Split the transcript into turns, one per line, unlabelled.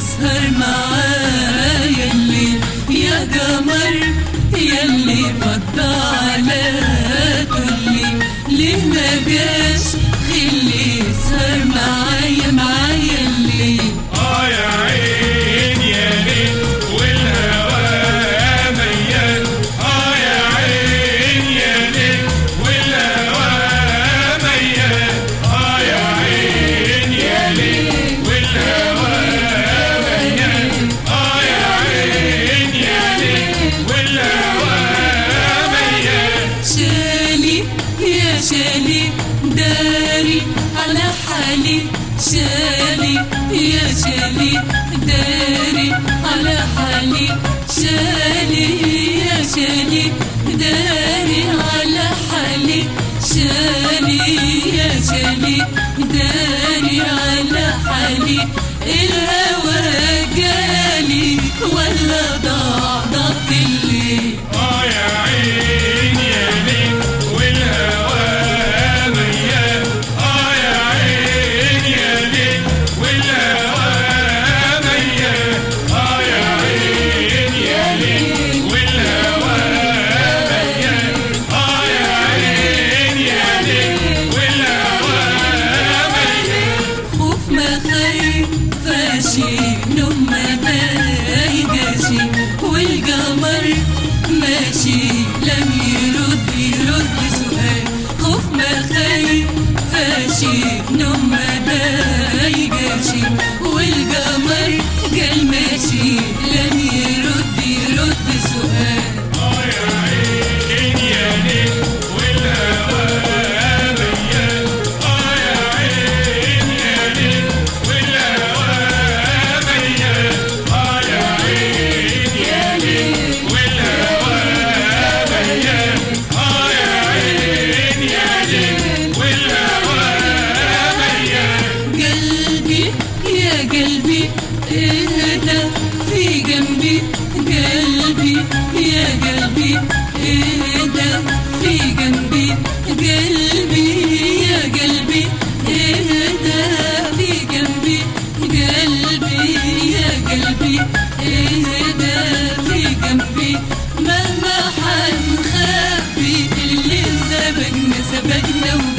تسهر معايا الليل يا قمر يلي فضى على كلي ليه ما جاش خلي يسهر معايا معايا الليل
اه يا عين يا ليل والهوى ميال اه يا عين يا ليل والهوى ميال اه يا عين يا ليل والهوى ميال اه يا عين يا ليل والهوى ميال
شالي يا شالي داري على حالي شالي يا شالي داري على حالي شالي يا شالي داري على حالي شالي يا شالي داري على حالي الهوى جالي ولا ضاع ضغط الليل
اه يا عين يا ليل والهوى ميال اه يا عين يا ليل والهوى ميال اه يا عين يا ليل والهوى ميال اه يا عين يا ليل والهوى ميال
خوف ما خايفاشي نوم ما بايداشي والقمر ماشي لم يرد يرد سؤال خوف ما خايفاشي نوم ما بايداشي والقمر قال ماشي لم يرد يرد سؤال
اه يا عين يا ليل والهوى ميال اه يا عين يا ليل والهوى ميال اه يا عين يا ليل والهوى ميال اه يا عين يا ليل والهوى ميال
قلبي يا قلبي اهدى في جنبي قلبي يا قلبي اهدى في جنبي قلبي يا قلبي اهدى في جنبي قلبي يا قلبي اهدى في جنبي مهما حنخبي اللي سبقنا سبقنا